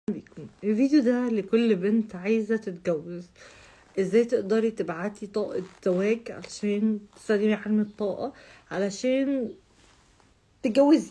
بيكم الفيديو ده لكل بنت عايزة تتجوز ازاي تقدري تبعتي طاقة زواج علشان تستخدمي علم الطاقة علشان تتجوزي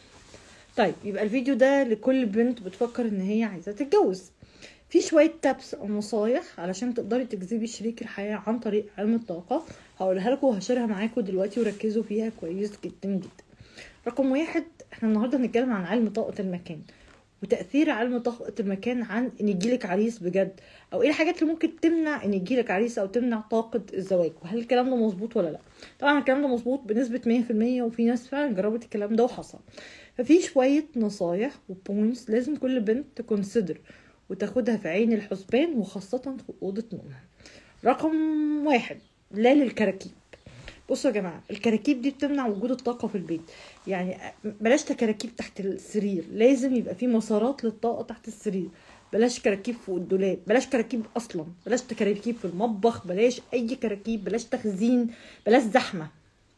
طيب يبقى الفيديو ده لكل بنت بتفكر ان هي عايزة تتجوز في شوية تابس او نصايح علشان تقدري تجذبي شريك الحياة عن طريق علم الطاقة هقولها لكم وهشيرها معاكم دلوقتي وركزوا فيها كويس جدا جدا رقم واحد احنا النهارده هنتكلم عن علم طاقة المكان وتأثير علم طاقة المكان عن ان يجيلك عريس بجد او ايه الحاجات اللي ممكن تمنع ان يجيلك عريس او تمنع طاقة الزواج وهل الكلام ده مظبوط ولا لا طبعا الكلام ده مظبوط بنسبة 100% وفي ناس فعلا جربت الكلام ده وحصل ففي شوية نصايح وبوينتس لازم كل بنت تكونسيدر وتاخدها في عين الحسبان وخاصة في أوضة نومها رقم واحد لا للكراكيب بصوا يا جماعه الكراكيب دي بتمنع وجود الطاقه في البيت يعني بلاش كراكيب تحت السرير لازم يبقى في مسارات للطاقه تحت السرير بلاش كراكيب فوق الدولاب بلاش كراكيب اصلا بلاش كراكيب في المطبخ بلاش اي كراكيب بلاش تخزين بلاش زحمه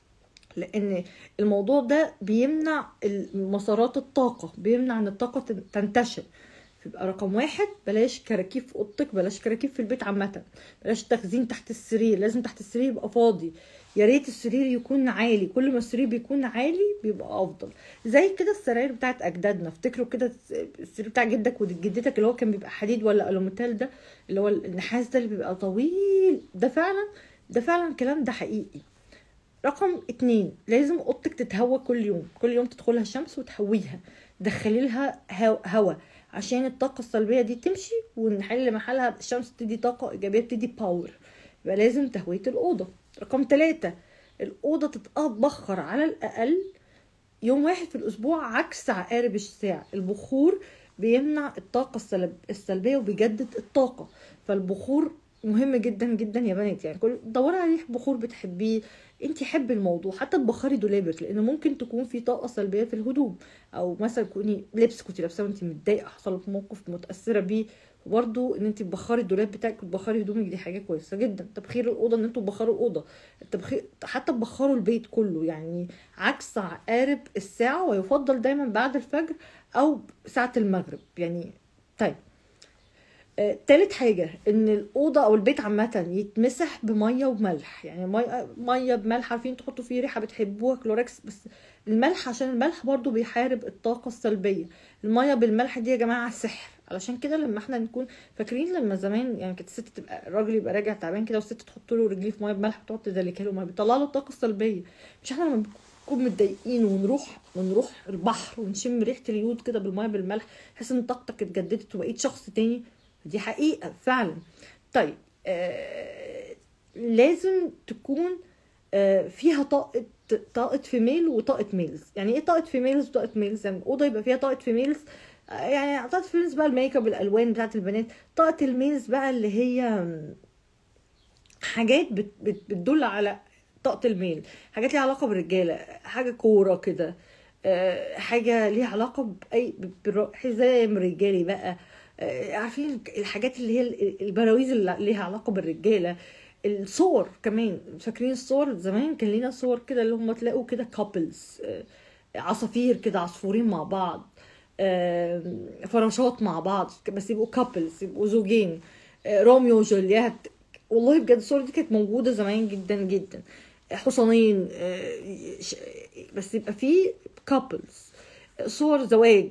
لان الموضوع ده بيمنع مسارات الطاقه بيمنع ان الطاقه تنتشر يبقى رقم واحد بلاش كراكيب في اوضتك بلاش كراكيب في البيت عامه بلاش تخزين تحت السرير لازم تحت السرير يبقى فاضي يا ريت السرير يكون عالي كل ما السرير بيكون عالي بيبقى افضل زي كده السراير بتاعت اجدادنا افتكروا كده السرير بتاع جدك وجدتك اللي هو كان بيبقى حديد ولا الوميتال ده اللي هو النحاس ده اللي بيبقى طويل ده فعلا ده فعلا الكلام ده حقيقي رقم اتنين لازم اوضتك تتهوى كل يوم كل يوم تدخلها الشمس وتهويها دخلي لها هوا عشان الطاقة السلبية دي تمشي ونحل محلها الشمس تدي طاقة إيجابية بتدي باور يبقى لازم تهوية الأوضة رقم ثلاثة الأوضة تتبخر على الأقل يوم واحد في الأسبوع عكس عقارب الساعة البخور بيمنع الطاقة السلب السلبية وبيجدد الطاقة فالبخور مهم جدا جدا يا بنات يعني كل دوري على بخور بتحبيه انت حبي الموضوع حتى تبخري دولابك لان ممكن تكون في طاقه سلبيه في الهدوم او مثلا تكوني لبس كنت لابساه وانت متضايقه حصل لك موقف متاثره بيه وبرده ان انت تبخري الدولاب بتاعك وتبخري هدومك دي حاجه كويسه جدا تبخير الاوضه ان انتوا تبخروا الاوضه التبخير حتى تبخروا البيت كله يعني عكس عقارب الساعه ويفضل دايما بعد الفجر او ساعه المغرب يعني طيب آه، تالت حاجة ان الأوضة أو البيت عامة يتمسح بمية وملح يعني مية, مية بملح عارفين تحطوا فيه ريحة بتحبوها كلوركس بس الملح عشان الملح برضو بيحارب الطاقة السلبية المية بالملح دي يا جماعة سحر علشان كده لما احنا نكون فاكرين لما زمان يعني كانت الست تبقى الراجل يبقى راجع تعبان كده والست تحط له رجليه في ميه بملح وتقعد تدلكها له ما بيطلع له الطاقه السلبيه مش احنا لما نكون متضايقين ونروح ونروح البحر ونشم ريحه اليود كده بالميه بالملح تحس ان طاقتك اتجددت وبقيت شخص تاني دي حقيقه فعلا طيب آه لازم تكون آه فيها طاقه طاقه فيميل وطاقه ميلز يعني ايه طاقه فيميلز وطاقه ميلز يعني اوضه يبقى فيها طاقه فيميلز يعني طاقة فيميلز بقى الميك اب الالوان بتاعت البنات طاقة الميلز بقى اللي هي حاجات بت بت بتدل على طاقة الميل حاجات ليها علاقة بالرجالة حاجة كورة كده حاجة ليها علاقة بأي حزام رجالي بقى عارفين الحاجات اللي هي البراويز اللي ليها علاقة بالرجالة الصور كمان فاكرين الصور زمان كان لينا صور كده اللي هم تلاقوا كده كابلز عصافير كده عصفورين مع بعض فراشات مع بعض بس يبقوا كابلز يبقوا زوجين روميو وجولييت والله بجد الصور دي كانت موجوده زمان جدا جدا حصانين بس يبقى في كابلز صور زواج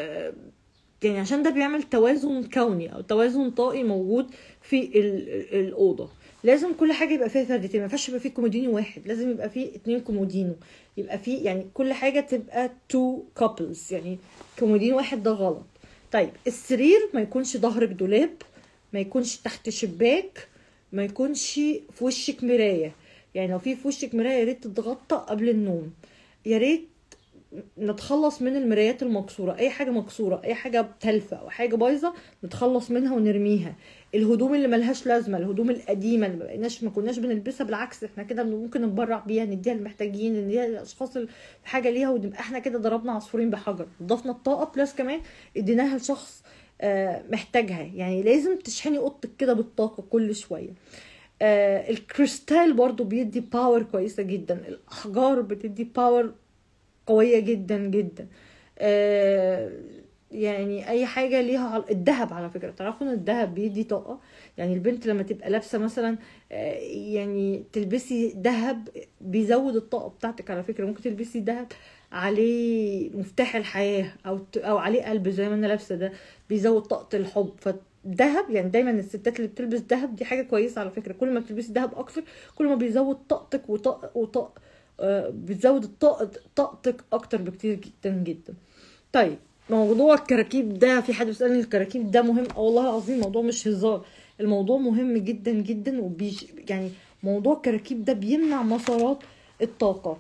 يعني عشان ده بيعمل توازن كوني او توازن طاقي موجود في الاوضه لازم كل حاجه يبقى فيها فردتين ما ينفعش يبقى فيه كومودينو واحد لازم يبقى فيه اتنين كومودينو يبقى فيه يعني كل حاجه تبقى تو كابلز يعني كومودينو واحد ده غلط طيب السرير ما يكونش ظهرك دولاب ما يكونش تحت شباك ما يكونش في وشك مرايه يعني لو في في وشك مرايه يا ريت تتغطى قبل النوم يا ريت نتخلص من المرايات المكسوره اي حاجه مكسوره اي حاجه تلفه او حاجه بايظه نتخلص منها ونرميها الهدوم اللي ملهاش لازمه الهدوم القديمه اللي ما بقيناش ما كناش بنلبسها بالعكس احنا كده ممكن نتبرع بيها نديها للمحتاجين نديها للاشخاص اللي حاجه ليها ونبقى احنا كده ضربنا عصفورين بحجر ضفنا الطاقه بلس كمان اديناها لشخص محتاجها يعني لازم تشحني اوضتك كده بالطاقه كل شويه آه الكريستال برضو بيدي باور كويسه جدا الاحجار بتدي باور قويه جدا جدا آه يعني اي حاجه ليها عل... الذهب على فكره تعرفوا ان الذهب بيدي طاقه يعني البنت لما تبقى لابسه مثلا آه، يعني تلبسي ذهب بيزود الطاقه بتاعتك على فكره ممكن تلبسي ذهب عليه مفتاح الحياه او ت- او عليه قلب زي ما انا لابسه ده بيزود طاقه الحب فالذهب يعني دايما الستات اللي بتلبس ذهب دي حاجه كويسه على فكره كل ما بتلبسي ذهب اكتر كل ما بيزود طاقتك وطاق وطاق آه، بتزود الطاقه طاقتك اكتر بكتير جدا جدا طيب موضوع الكراكيب ده في حد بيسالني الكراكيب ده مهم اه والله العظيم الموضوع مش هزار الموضوع مهم جدا جدا وبيش يعني موضوع الكراكيب ده بيمنع مسارات الطاقه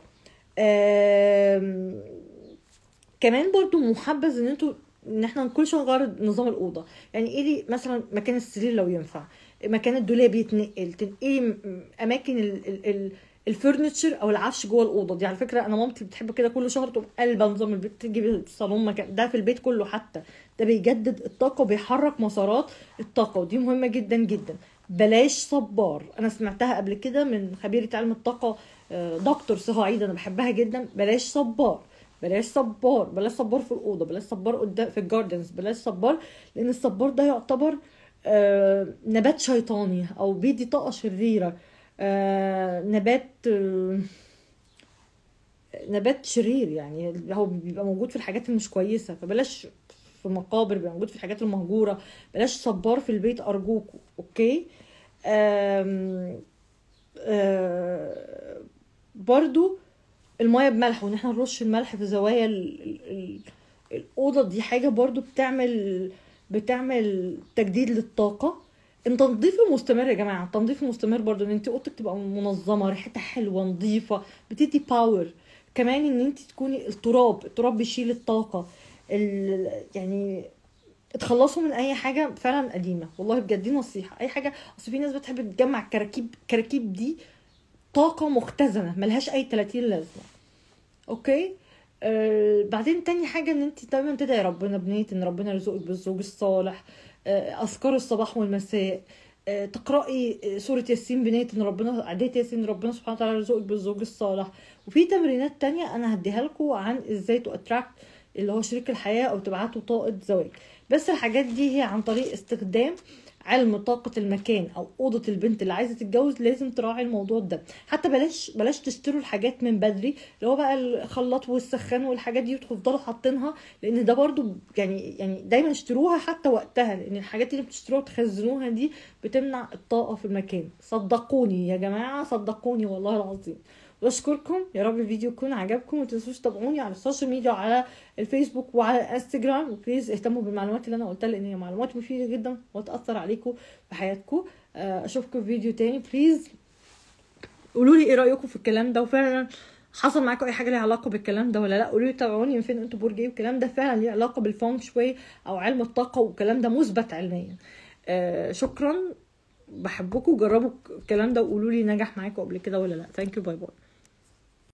آم، كمان برضو محبذ ان انتوا ان احنا كل شويه نغير نظام الاوضه يعني ايه لي مثلا مكان السرير لو ينفع مكان الدولاب يتنقل تنقلي م- م- اماكن ال ال ال الفرنتشر او العفش جوه الاوضه دي على فكره انا مامتي بتحب كده كل شهر تقوم قلبه نظام البيت تجيب الصالون مكان ده في البيت كله حتى ده بيجدد الطاقه وبيحرك مسارات الطاقه ودي مهمه جدا جدا بلاش صبار انا سمعتها قبل كده من خبيره علم الطاقه آه، دكتور سهى عيد انا بحبها جدا بلاش صبار بلاش صبار بلاش صبار في الاوضه بلاش صبار قدام في الجاردنز بلاش صبار لان الصبار ده يعتبر آه، نبات شيطاني او بيدي طاقه شريره آه، نبات آه، نبات شرير يعني هو بيبقى موجود في الحاجات اللي مش كويسه فبلاش في مقابر بيبقى موجود في الحاجات المهجوره بلاش صبار في البيت ارجوكوا اوكي آم، آه، برضو الميه بملح وان احنا نرش الملح في زوايا ال- ال- ال- الاوضه دي حاجه برضو بتعمل بتعمل تجديد للطاقه التنظيف المستمر يا جماعه التنظيف المستمر برضو ان انت اوضتك تبقى منظمه ريحتها حلوه نظيفه بتدي باور كمان ان انت تكوني التراب التراب بيشيل الطاقه ال... يعني اتخلصوا من اي حاجه فعلا قديمه والله بجد دي نصيحه اي حاجه اصل في ناس بتحب تجمع الكراكيب الكراكيب دي طاقه مختزنه ملهاش اي 30 لازمه اوكي آه بعدين تاني حاجه ان انت دايما تدعي ربنا بنيه ان ربنا يرزقك بالزوج الصالح آه اذكار الصباح والمساء آه تقراي آه، سوره ياسين بنيه ان ربنا عديت ياسين ربنا سبحانه وتعالى يرزقك بالزوج الصالح وفي تمرينات تانية انا هديها لكم عن ازاي تو اتراكت اللي هو شريك الحياه او تبعتوا طاقه زواج بس الحاجات دي هي عن طريق استخدام علم طاقة المكان أو أوضة البنت اللي عايزة تتجوز لازم تراعي الموضوع ده حتى بلاش بلاش تشتروا الحاجات من بدري اللي هو بقى الخلاط والسخان والحاجات دي وتفضلوا حاطينها لأن ده برضو يعني يعني دايما اشتروها حتى وقتها لأن الحاجات اللي بتشتروها وتخزنوها دي بتمنع الطاقة في المكان صدقوني يا جماعة صدقوني والله العظيم واشكركم يا رب الفيديو يكون عجبكم ومتنسوش تتابعوني على السوشيال ميديا وعلى الفيسبوك وعلى الانستجرام وبليز اهتموا بالمعلومات اللي انا قلتها لان هي معلومات مفيده جدا وتاثر عليكم في حياتكم آه، اشوفكم في فيديو تاني بليز قولوا لي ايه رايكم في الكلام ده وفعلا حصل معاكم اي حاجه ليها علاقه بالكلام ده ولا لا قولوا لي تابعوني من فين انتوا برج ايه والكلام ده فعلا ليه علاقه بالفونك شوي او علم الطاقه والكلام ده مثبت علميا آه شكرا بحبكم جربوا الكلام ده وقولوا لي نجح معاكم قبل كده ولا لا ثانك يو باي باي